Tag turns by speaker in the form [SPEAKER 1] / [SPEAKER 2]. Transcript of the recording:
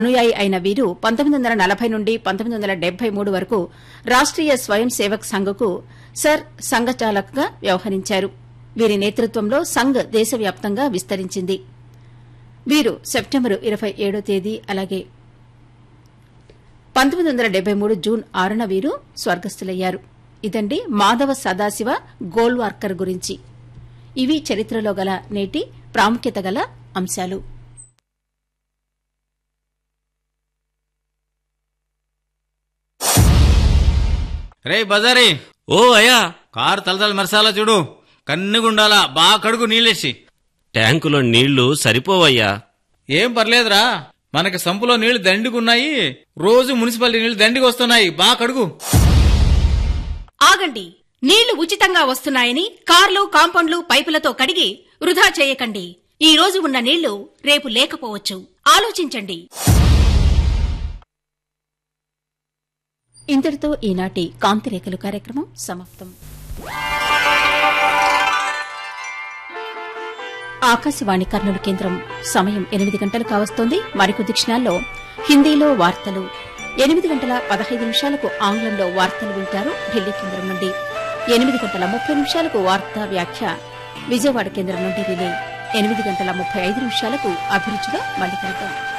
[SPEAKER 1] అనుయాయి అయిన వీరు పంతొమ్మిది వందల నలభై నుండి పంతొమ్మిది వందల డెబ్బై మూడు వరకు రాష్టీయ స్వయం సేవక్ సంఘ్కు సర్ సంఘచాలక్గా వ్యవహరించారు వీరి నేతృత్వంలో సంఘ్ దేశవ్యాప్తంగా విస్తరించింది వీరు సెప్టెంబరు ఇరవై ఏడో తేదీ అలాగే పంతొమ్మిది వందల డెబ్బై మూడు జూన్ ఆరున వీరు స్వర్గస్థులయ్యారు ఇదండి మాధవ సదాశివ గోల్వార్కర్ గురించి ఇవి చరిత్రలో గల నేటి ప్రాముఖ్యత గల అంశాలు
[SPEAKER 2] రే బజారీ
[SPEAKER 3] ఓ అయ్యా
[SPEAKER 2] కారు తలతల మెరసాలా చూడు కన్నుగుండాలా బాగా కడుగు నీళ్ళేసి
[SPEAKER 3] ట్యాంకులో నీళ్లు సరిపోవయ్యా
[SPEAKER 2] ఏం పర్లేదురా మనకి సంపులో నీళ్లు దండిగున్నాయి రోజు మున్సిపాలిటీ నీళ్లు దండికి వస్తున్నాయి బాగా కడుగు
[SPEAKER 4] ఆగండి నీళ్లు ఉచితంగా వస్తున్నాయని కార్లు కాంపౌండ్లు పైపులతో కడిగి వృధా చేయకండి ఈ రోజు ఉన్న నీళ్లు రేపు లేకపోవచ్చు ఆలోచించండి
[SPEAKER 1] ఇంతటితో ఈనాటి కాంతిరేఖలు కార్యక్రమం సమాప్తం ఆకాశవాణి కర్నూలు కేంద్రం సమయం ఎనిమిది గంటలు కావస్తోంది మరికొద్ది క్షణాల్లో హిందీలో వార్తలు ఎనిమిది గంటల పదహైదు నిమిషాలకు ఆంగ్లంలో వార్తలు వింటారు ఢిల్లీ కేంద్రం నుండి ఎనిమిది గంటల ముప్పై నిమిషాలకు వార్తా వ్యాఖ్య విజయవాడ కేంద్రం నుండి రిలే ఎనిమిది గంటల ముప్పై ఐదు నిమిషాలకు అభిరుచిగా మళ్ళీ కలుద్దాం